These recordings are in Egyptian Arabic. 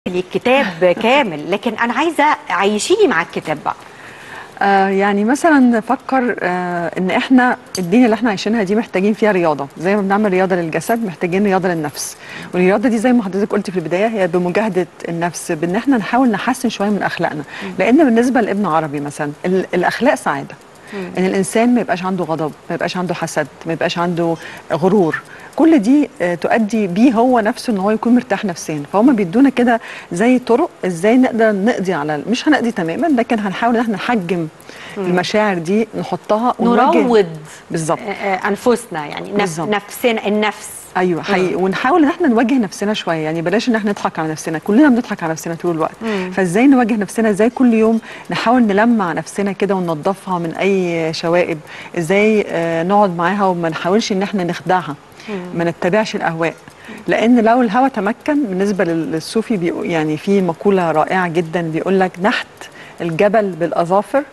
لي كتاب كامل لكن انا عايزه عيشيني مع الكتاب بقى آه يعني مثلا نفكر آه ان احنا الدنيا اللي احنا عايشينها دي محتاجين فيها رياضه زي ما بنعمل رياضه للجسد محتاجين رياضه للنفس والرياضه دي زي ما حضرتك قلت في البدايه هي بمجاهده النفس بان احنا نحاول نحسن شويه من اخلاقنا لان بالنسبه لابن عربي مثلا ال- الاخلاق سعاده ان الانسان ما يبقاش عنده غضب ما يبقاش عنده حسد ما يبقاش عنده غرور كل دي آه، تؤدي بيه هو نفسه ان هو يكون مرتاح نفسيا فهم بيدونا كده زي طرق ازاي نقدر نقضي على مش هنقضي تماما لكن هنحاول ان احنا نحجم المشاعر دي نحطها ونواجه- نروض بالظبط آه، آه، انفسنا يعني نف بالظبط. نفسنا النفس ايوه حقيقي ونحاول ان احنا نواجه نفسنا شويه يعني بلاش ان احنا نضحك على نفسنا كلنا بنضحك على نفسنا طول الوقت مم. فازاي نواجه نفسنا ازاي كل يوم نحاول نلمع نفسنا كده وننظفها من اي شوائب ازاي آه نقعد معاها وما نحاولش ان احنا نخدعها ما نتبعش الاهواء لان لو الهوى تمكن بالنسبه لل- للصوفي بيقو- يعني في مقوله رائعه جدا بيقول لك نحت الجبل بالاظافر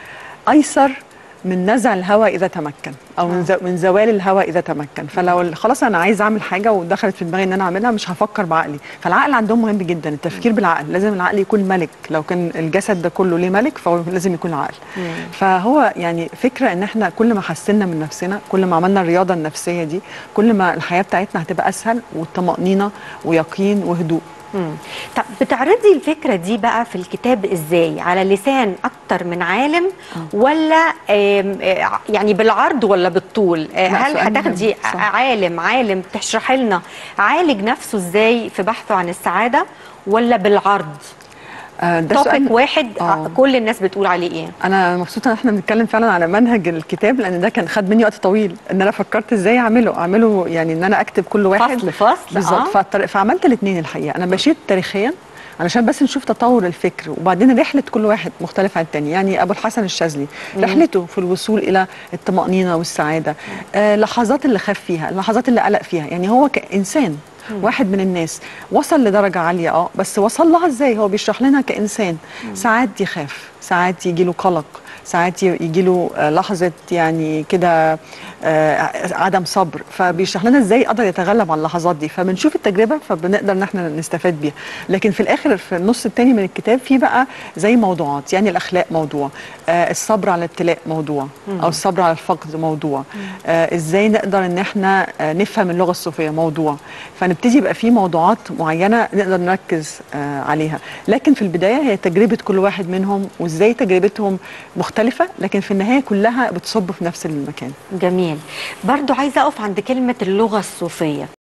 ايسر من نزع الهوى اذا تمكن او من, ز... من زوال الهوى اذا تمكن فلو ال- خلاص انا عايز اعمل حاجه ودخلت في دماغي ان انا اعملها مش هفكر بعقلي فالعقل عندهم مهم جدا التفكير بالعقل لازم العقل يكون ملك لو كان الجسد ده كله ليه ملك فهو لازم يكون العقل فهو يعني فكره ان احنا كل ما حسنا من نفسنا كل ما عملنا الرياضه النفسيه دي كل ما الحياه بتاعتنا هتبقى اسهل والطمانينه ويقين وهدوء مم. طب بتعرضي الفكره دي بقى في الكتاب ازاي على لسان اكتر من عالم ولا آم، آه، يعني بالعرض ولا بالطول آه، لا، هل سؤال هتاخدي مهم. صح. عالم عالم تشرحي لنا عالج نفسه ازاي في بحثه عن السعاده ولا بالعرض آه، ده توبيك سؤال واحد آه. كل الناس بتقول عليه ايه انا مبسوطه ان احنا بنتكلم فعلا على منهج الكتاب لان ده كان خد مني وقت طويل ان انا فكرت ازاي اعمله اعمله يعني ان انا اكتب كل واحد فصل فصل بالظبط آه. فالطريق- فعملت الاثنين الحقيقه انا مشيت تاريخيا علشان بس نشوف تطور الفكر وبعدين رحله كل واحد مختلفه عن الثاني يعني ابو الحسن الشاذلي رحلته في الوصول الى الطمانينه والسعاده آه لحظات اللي خاف فيها اللحظات اللي قلق فيها يعني هو كانسان واحد من الناس وصل لدرجه عاليه اه بس وصل لها ازاي هو بيشرح لنا كانسان ساعات يخاف ساعات يجي له قلق ساعات يجي له لحظه يعني كده آه، عدم صبر فبيشرح لنا ازاي قدر يتغلب على اللحظات دي فبنشوف التجربه فبنقدر ان احنا نستفاد بيها لكن في الاخر في النص الثاني من الكتاب في بقى زي موضوعات يعني الاخلاق موضوع آه، الصبر على الابتلاء موضوع او الصبر على الفقد موضوع آه، ازاي نقدر ان احنا آه، نفهم اللغه الصوفيه موضوع فنبتدي يبقى في موضوعات معينه نقدر نركز آه، عليها لكن في البدايه هي تجربه كل واحد منهم وازاي تجربتهم مختلفه لكن في النهايه كلها بتصب في نفس المكان جميل برضو عايزه اقف عند كلمه اللغه الصوفيه